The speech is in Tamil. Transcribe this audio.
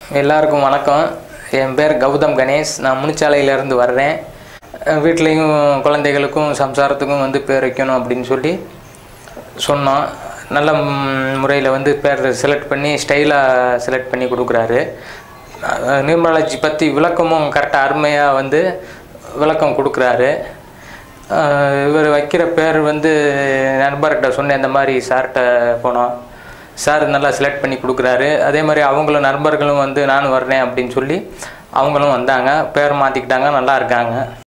எல்லாருக்கும் வணக்கம் என் பேர் கௌதம் கணேஷ் நான் முனிச்சாலையிலேருந்து வர்றேன் அஹ் வீட்லேயும் குழந்தைகளுக்கும் சம்சாரத்துக்கும் வந்து பேர் வைக்கணும் அப்படின்னு சொல்லி சொன்னோம் நல்ல முறையில் வந்து பேர் செலக்ட் பண்ணி ஸ்டைலாக செலக்ட் பண்ணி கொடுக்குறாரு அஹ் நியூமராலஜி பற்றி விளக்கமும் கரெக்டாக அருமையாக வந்து விளக்கம் கொடுக்குறாரு அஹ் இவர் வைக்கிற பேர் வந்து நண்பர்கிட்ட சொன்னேன் இந்த மாதிரி சார்கிட்ட போனோம் சார் நல்லா செலக்ட் பண்ணி கொடுக்குறாரு அதே மாதிரி அவங்களும் நண்பர்களும் வந்து நானும் வர்றேன் அப்படின்னு சொல்லி அவங்களும் வந்தாங்க பேர் மாற்றிக்கிட்டாங்க நல்லா இருக்காங்க